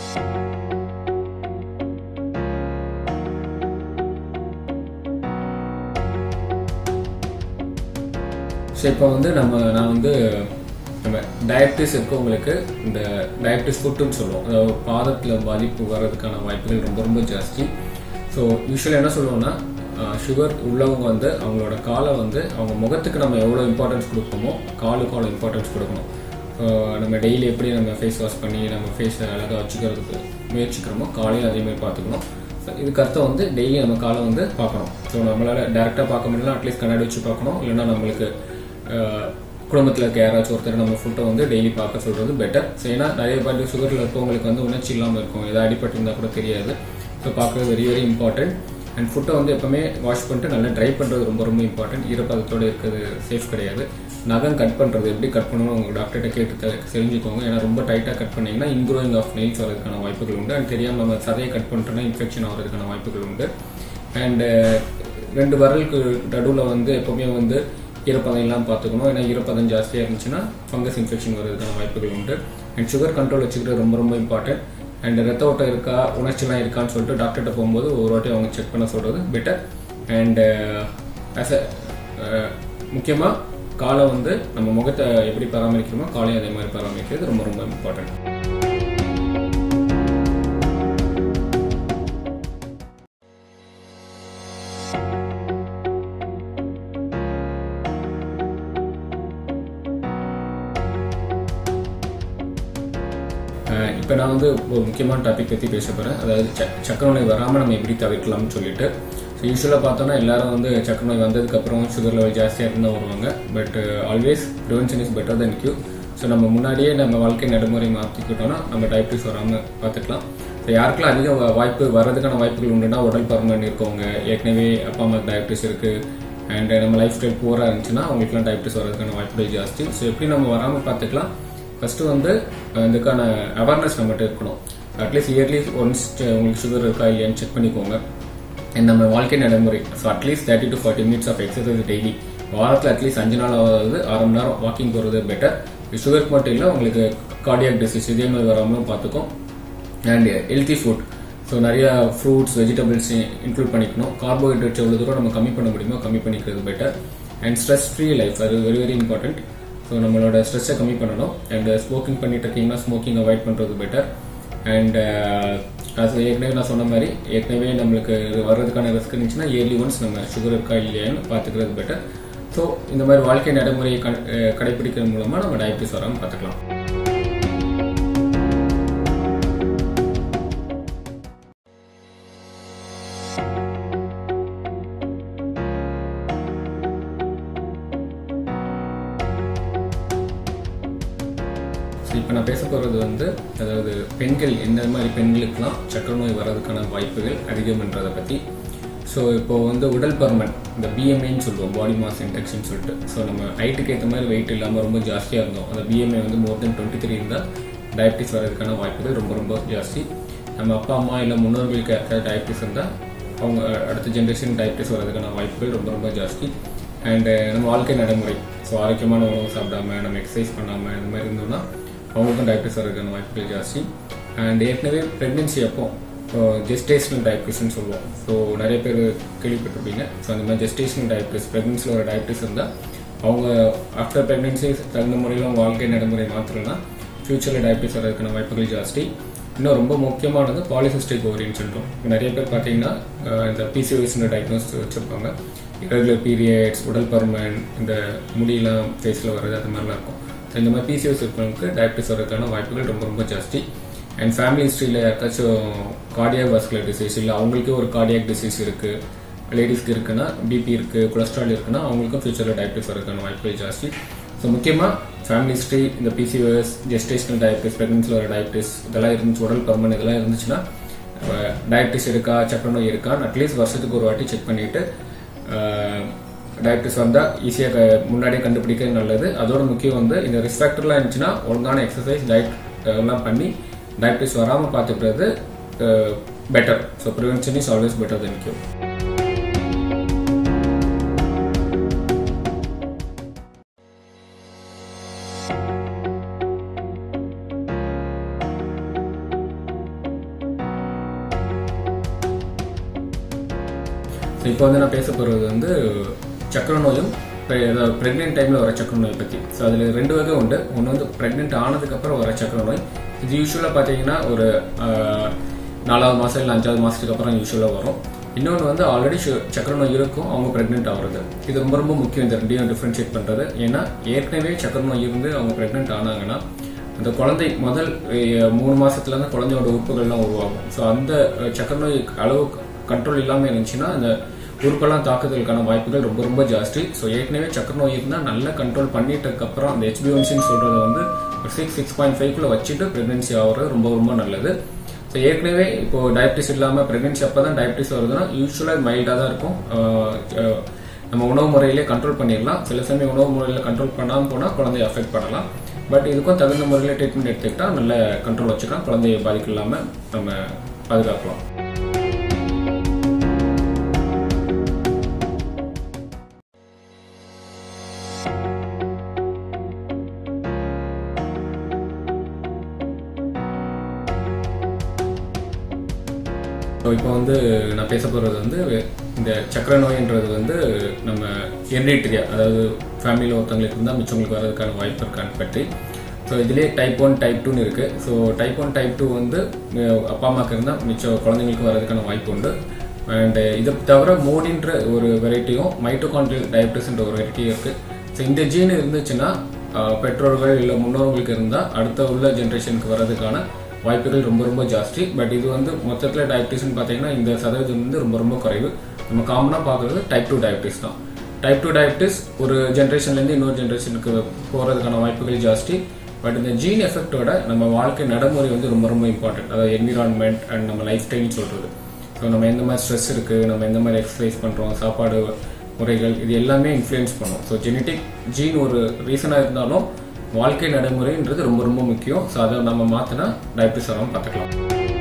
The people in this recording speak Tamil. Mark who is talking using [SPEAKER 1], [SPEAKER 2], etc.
[SPEAKER 1] ஸோ இப்போ வந்து நம்ம நான் வந்து நம்ம டயபிட்டிஸ் இருக்கவங்களுக்கு இந்த டயபிட்டிஸ் ஃபுட்டுன்னு சொல்லுவோம் அதாவது பாதத்தில் பாதிப்பு வர்றதுக்கான வாய்ப்புகள் ரொம்ப ரொம்ப ஜாஸ்தி ஸோ யூஸ்வலாக என்ன சொல்லுவோம்னா சுகர் உள்ளவங்க வந்து அவங்களோட காலை வந்து அவங்க முகத்துக்கு நம்ம எவ்வளோ இம்பார்ட்டன்ஸ் கொடுப்போமோ காலுக்கு அவ்வளோ இம்பார்ட்டன்ஸ் கொடுக்கணும் ஸோ நம்ம டெய்லி எப்படி நம்ம ஃபேஸ் வாஷ் பண்ணி நம்ம ஃபேஸை அழகாக வச்சுக்கிறதுக்கு முயற்சிக்கிறோமோ காலையும் அதே மாதிரி பார்த்துக்கணும் ஸோ இதுக்கு அர்த்தம் வந்து டெய்லி நம்ம காலை வந்து பார்க்கணும் ஸோ நம்மளால் டேரெக்டாக பார்க்க முடியல அட்லீஸ்ட் கண்ணாடி வச்சு பார்க்கணும் இல்லைன்னா நம்மளுக்கு குடும்பத்தில் இருக்க யாராச்சும் ஒருத்தர் நம்ம ஃபுட்டை வந்து டெய்லி பார்க்க சொல்கிறது பெட்டர் ஸோ ஏன்னா நிறைய பேர் சுகரில் இருக்கவங்களுக்கு வந்து உணர்ச்சி இல்லாமல் இருக்கும் ஏதாவது அடிபட்டிருந்தா கூட தெரியாது ஸோ பார்க்குறது வெரி வெரி இம்பார்ட்டன்ட் அண்ட் ஃபுட்டை வந்து எப்பவுமே வாஷ் பண்ணிட்டு நல்லா ட்ரை பண்ணுறது ரொம்ப ரொம்ப இம்பார்ட்டன்ட் ஈரப்பதத்தோடு இருக்கிறது சேஃப் கிடையாது நகம் கட் பண்ணுறது எப்படி கட் பண்ணணும் உங்கள் டாக்டர்கிட்ட கேட்டு தெ- தெரிஞ்சுக்கோங்க ஏன்னா ரொம்ப டைட்டாக கட் பண்ணீங்கன்னா இன்க்ரோயிங் ஆஃப் நெயில்ஸ் வரதுக்கான வாய்ப்புகள் உண்டு அண்ட் தெரியாமல் நம்ம சதையை கட் பண்ணிட்டோம்னா இன்ஃபெக்ஷன் ஆகிறதுக்கான வாய்ப்புகள் உண்டு அண்ட் ரெண்டு வரலுக்கு நடுவில் வந்து எப்பவுமே வந்து ஈரப்பதம் இல்லாமல் பார்த்துக்கணும் ஏன்னா ஈரப்பதம் ஜாஸ்தியாக இருந்துச்சுன்னா ஃபங்கஸ் இன்ஃபெக்ஷன் வரதுக்கான வாய்ப்புகள் உண்டு அண்ட் சுகர் கண்ட்ரோல் வச்சுக்கிறது ரொம்ப ரொம்ப இம்பார்ட்டன்ட் அண்ட் ரத்த ஓட்டம் இருக்கா உணர்ச்சிலாம் இருக்கான்னு சொல்லிட்டு டாக்டர்கிட்ட போகும்போது ஒரு வாட்டி அவங்க செக் பண்ண சொல்கிறது பெட்டர் அண்ட் ஆஸ் அ முக்கியமாக காலை வந்து நம்ம முகத்தை எப்படி பராமரிக்கிறோமோ காலையும் அதே மாதிரி பராமரிக்கிறது ரொம்ப ரொம்ப இம்பார்ட்டன்ட் இப்போ நான் வந்து ஒரு முக்கியமான டாபிக் பற்றி பேச போகிறேன் அதாவது ச- சக்கரை நோய் வராமல் நம்ம எப்படி தவிர்க்கலாம்னு சொல்லிட்டு ஸோ யூஸ்வலாக பார்த்தோன்னா எல்லாரும் வந்து சக்கரை நோய் வந்ததுக்கப்புறம் சுகர் லெவல் ஜாஸ்தியாக இருந்தால் வருவாங்க but always prevention is better than cure so நம்ம முன்னாடியே நம்ம வாழ்க்கை நடைமுறை மாற்றிக்கிட்டோம்னா நம்ம டயபிட்டிஸ் வராமல் பார்த்துக்கலாம் ஸோ யாருக்கெல்லாம் அதிக வா- வாய்ப்பு வர்றதுக்கான வாய்ப்புகள் உண்டுன்னா உடல் பருமன் இருக்கவங்க ஏற்கனவே அப்பா அம்மா டயபிட்டிஸ் இருக்குது அண்ட் நம்ம லைஃப் ஸ்டைல் பூரா இருந்துச்சுன்னா அவங்களுக்குலாம் டயபிட்டிஸ் வர்றதுக்கான வாய்ப்புகள் ஜாஸ்தி ஸோ எப்படி நம்ம வராமல் பார்த்துக்கலாம் ஃபர்ஸ்ட் வந்து அஹ், இதுக்கான அவேர்னஸ் நம்மகிட்ட இருக்கணும் அட்லீஸ்ட் இயர்லி ஒன்ஸ் உங்களுக்கு சுகர் இருக்கா இல்லையான்னு செக் பண்ணிக்கோங்க And நம்ம வாழ்க்கை நடைமுறை so at least thirty to forty minutes of exercise daily வாரத்தில் அட்லீஸ்ட் அஞ்சு நாளாவது அரை மணி நேரம் வாக்கிங் போகிறது பெட்டர் சுகருக்கு மட்டும் இல்லை உங்களுக்கு கார்டியாக் டிசீஸ் இதே மாதிரி வராமலும் பார்த்துக்கும் அண்ட் ஹெல்த்தி ஃபுட் ஸோ நிறைய ஃப்ரூட்ஸ் வெஜிடபிள்ஸ் இன்க்ளூட் பண்ணிக்கணும் கார்போஹைட்ரேட்ஸ் எவ்வளோ தூரம் நம்ம கம்மி பண்ண முடியுமோ கம்மி பண்ணிக்கிறது better and stress free life அது வெரி வெரி இம்பார்ட்டன்ட் ஸோ நம்மளோட ஸ்ட்ரெஸ்ஸை கம்மி பண்ணணும் அண்ட் ஸ்மோக்கிங் பண்ணிட்டு இருக்கீங்கன்னா ஸ்மோக்கிங் அவாய்ட் பண்ணுறது பெட்டர் அண்ட் அது ஏற்கனவே நான் சொன்ன மாதிரி ஏற்கனவே நம்மளுக்கு இது வர்றதுக்கான ரிஸ்க் இருந்துச்சுன்னா இயர்லி ஒன்ஸ் நம்ம சுகர் இருக்கா இல்லையான்னு பார்த்துக்கிறது பெட்டர் ஸோ இந்த மாதிரி வாழ்க்கை நடைமுறையை கண்- அஹ் கடைபிடிக்கிறது மூலமாக நம்ம டயபிட்டிஸ் வராமல் பார்த்துக்கலாம் ஸோ இப்போ நான் பேச போகிறது வந்து அதாவது பெண்கள் எந்த மாதிரி பெண்களுக்கெல்லாம் சக்கரை நோய் வர்றதுக்கான வாய்ப்புகள் அதிகம்ன்றதை பற்றி ஸோ இப்போ வந்து உடல் பருமன் இந்த பிஎம்ஐன்னு சொல்லுவோம் பாடி மாஸ் இன்டெக்ஷன் சொல்லிட்டு ஸோ நம்ம ஹைட்டுக்கு ஏற்ற மாதிரி வெயிட் இல்லாமல் ரொம்ப ஜாஸ்தியாக இருந்தோம் அந்த பிஎம்ஐ வந்து மோர் தென் டுவெண்ட்டி த்ரீ இருந்தால் டயபிட்டிஸ் வர்றதுக்கான வாய்ப்புகள் ரொம்ப ரொம்ப ஜாஸ்தி நம்ம அப்பா அம்மா இல்லை முன்னோர்களுக்கு யாருக்காவது டயபிட்டிஸ் இருந்தால் அவங்க அடுத்த ஜென்ரேஷன் டயபிட்டிஸ் வர்றதுக்கான வாய்ப்புகள் ரொம்ப ரொம்ப ஜாஸ்தி அண்டு நம்ம வாழ்க்கை நடைமுறை ஸோ ஆரோக்கியமான உணவு சாப்பிடாம நம்ம எக்ஸசைஸ் பண்ணாமல் இந்த மாதிரி இருந்தோம்னா அவங்களுக்கும் டயபிட்டிஸ் வர்றதுக்கான வாய்ப்புகள் ஜாஸ்தி அண்ட் ஏற்கனவே ப்ரெக்னென்சி அப்போ ஜெஸ்டேஷனல் டயபிட்டிஸ்னு சொல்லுவோம் ஸோ நிறைய பேர் கேள்விப்பட்டிருப்பீங்க ஸோ அந்த மாதிரி ஜெஸ்டேஷனல் டயபிட்டிஸ் ப்ரெக்னென்சியில் ஒரு டயபிட்டிஸ் இருந்தால் அவங்க ஆஃப்டர் ப்ரெக்னென்சி தகுந்த முறையில் அவங்க வாழ்க்கை நடைமுறை மாற்றலைன்னா ஃப்யூச்சரில் டயபிட்டிஸ் வர்றதுக்கான வாய்ப்புகள் ஜாஸ்தி இன்னும் ரொம்ப முக்கியமானது பாலிசிஸ்டிக் ஓரியன் சின்ரோம் நிறைய பேர் பார்த்தீங்கன்னா அஹ், இந்த பிசிஓஎஸ்ன்ற டயக்னோஸ் வச்சுருப்பாங்க இரகுலர் பீரியட்ஸ் உடல் பருமன் இந்த முடியெல்லாம் ஃபேஸில் வர்றது அது மாதிரிலாம் இருக்கும் ஸோ இந்த மாதிரி பிசிஓஎஸ் இருக்கிறவங்களுக்கு டயபிட்டிஸ் வர்றதுக்கான வாய்ப்புகள் ரொம்ப ரொம்ப ஜாஸ்தி அண்ட் ஃபேமிலி ஹிஸ்ட்ரியில் யாருக்காச்சும் கார்டியாக் வாஸ்குலர் டிசீஸ் இல்லை அவங்களுக்கே ஒரு கார்டியாக் டிசீஸ் இருக்குது லேடிஸ்க்கு இருக்குன்னா பிபி இருக்குது கொலஸ்ட்ரால் இருக்குன்னா அவங்களுக்கும் ஃபியூச்சரில் டயபிட்டிஸ் வரதுக்கான வாய்ப்புகள் ஜாஸ்தி ஸோ முக்கியமாக ஃபேமிலி ஹிஸ்ட்ரி இந்த பிசிஓஎஸ் ஜெஸ்டேஷனல் டயபிட்டிஸ் ப்ரெக்னன்சியில் வர டயபிட்டிஸ் இதெல்லாம் இருந்துச்சு உடல் பருமன் இதெல்லாம் இருந்துச்சுன்னா டயபிட்டிஸ் இருக்கா சக்கரை நோய் இருக்கான்னு அட்லீஸ்ட் வருஷத்துக்கு ஒரு வாட்டி செக் பண்ணிவிட்டு டயபிட்டிஸ் வந்தால் ஈஸியாக முன்னாடியே கண்டுபிடிக்கிறது நல்லது அதோட முக்கியம் வந்து இந்த ரிஸ்க் ஃபேக்டர்லாம் இருந்துச்சுன்னா ஒழுங்கான எக்ஸசைஸ் டயட் எல்லாம் பண்ணி டயபிட்டிஸ் வராமல் பார்த்துக்கிறது better so prevention is always better than cure so இப்போ வந்து நான் பேச போகிறது வந்து சக்கரை நோயும் ப்ரெக்னென்ட் டைமில் வர சக்கரை நோய் பற்றி ஸோ அதில் ரெண்டு வகை உண்டு ஒன்று வந்து ப்ரெக்னென்ட் ஆனதுக்கப்புறம் வர சக்கரை நோய் இது யூஸ்வலாக பார்த்தீங்கன்னா ஒரு ஆஹ், நாலாவது மாதம் இல்லை அஞ்சாவது மாதத்துக்கு அப்புறம் யூஸ்வலாக வரும் இன்னொன்று வந்து ஆல்ரெடி சக்கரை நோய் இருக்கும் அவங்க ப்ரெக்னென்ட் ஆகிறது இது ரொம்ப ரொம்ப முக்கியம் இந்த ரெண்டையும் டிஃப்ரென்ஷியேட் பண்ணுறது ஏன்னா ஏற்கனவே சக்கரை நோய் இருந்து அவங்க ப்ரெக்னென்ட் ஆனாங்கன்னா அந்த குழந்தை முதல் அஹ், மூணு மாசத்துல இருந்து குழந்தையோட உறுப்புகள்லாம் உருவாகும் ஸோ அந்த அஹ், சக்கரை நோய் அளவு கண்ட்ரோல் இல்லாமல் இருந்துச்சுன்னா அந்த உறுப்பெல்லாம் தாக்குதலுக்கான வாய்ப்புகள் ரொம்ப ரொம்ப ஜாஸ்தி ஸோ ஏற்கனவே சக்கரை நோய் இருந்தால் நல்லா கண்ட்ரோல் பண்ணிட்டதுக்கு அப்புறம் அந்த ஹெச்பிஒன்சின்னு சொல்றத வந்து சிக்ஸ் சிக்ஸ் பாயிண்ட் ஃபைவ்க்குள்ள வச்சுட்டு ப்ரெக்னென்சி ஆகிறது ரொம்ப ரொம்ப நல்லது ஸோ ஏற்கனவே இப்போ டயபிட்டிஸ் இல்லாமல் ப்ரெக்னென்சி அப்போ தான் டயபிட்டிஸ் வருதுன்னா யூஸ்வலாக மைல்டாக தான் இருக்கும் அஹ், அஹ், நம்ம உணவு முறையிலே கண்ட்ரோல் பண்ணிடலாம் சில சமயம் உணவு முறையில் கண்ட்ரோல் பண்ணாமல் போனால் குழந்தைய அஃபெக்ட் பண்ணலாம் பட் இதுக்கும் தகுந்த முறையில் ட்ரீட்மெண்ட் எடுத்துக்கிட்டா நல்ல கண்ட்ரோல் வச்சுக்கலாம் குழந்தைய பாதிக்க இல்லாமல் நம்ம பாதுகாக்கலாம் ஸோ இப்போ வந்து நான் பேச போகிறது வந்து இந்த சக்கரை நோய்ன்றது வந்து நம்ம ஹெரிடிட்ரியா அதாவது ஃபேமிலியில் ஒருத்தவங்களுக்கு இருந்தால் மிச்சவங்களுக்கு வர்றதுக்கான வாய்ப்பு இருக்கான்னு பற்றி ஸோ இதுலேயே டைப் ஒன் டைப் டூன்னு இருக்குது so type one type two வந்து அஹ், அப்பா அம்மாவுக்கு இருந்தால் மிச்சம் குழந்தைங்களுக்கு வர்றதுக்கான வாய்ப்பு உண்டு அண்ட் இதை தவிர மோடின்ற ஒரு வெரைட்டியும் மைட்டோகான்ட்ரியல் டயபிட்டிஸ்ன்ற ஒரு வெரைட்டியும் இருக்குது ஸோ இந்த ஜீன் இருந்துச்சுன்னா அஹ், பெற்றோர்கள் இல்லை முன்னோர்களுக்கு இருந்தால் அடுத்த உள்ள ஜென்ரேஷனுக்கு வர்றதுக்கான வாய்ப்புகள் ரொம்ப ரொம்ப ஜாஸ்தி பட் இது வந்து மொத்தத்தில் டயபிட்டிஸ்னு பார்த்தீங்கன்னா இந்த சதவீதம் வந்து ரொம்ப ரொம்ப குறைவு நம்ம காமனாக பார்க்குறது டைப் டூ டயபிட்டிஸ் தான் டைப் டூ டயபிட்டிஸ் ஒரு ஜென்ரேஷன்லேருந்து இன்னொரு ஜென்ரேஷனுக்கு போகிறதுக்கான வாய்ப்புகள் ஜாஸ்தி பட் இந்த ஜீன் எஃபெக்டோட நம்ம வாழ்க்கை நடைமுறை வந்து ரொம்ப ரொம்ப இம்பார்ட்டன்ட் அதாவது என்விரான்மெண்ட் அண்ட் நம்ம லைஃப் ஸ்டைல்னு சொல்கிறது ஸோ நம்ம எந்த மாதிரி ஸ்ட்ரெஸ் இருக்குது நம்ம எந்த மாதிரி எக்ஸசைஸ் பண்ணுறோம் சாப்பாடு முறைகள் இது எல்லாமே இன்ஃப்ளூயன்ஸ் பண்ணும் ஸோ ஜெனட்டிக் ஜீன் ஒரு ரீசனாக இருந்தாலும் வாழ்க்கை நடைமுறைன்றது ரொம்ப ரொம்ப முக்கியம் ஸோ அதை நம்ம மாற்றினா டயபிட்டிஸ் வராமல் பார்த்துக்கலாம்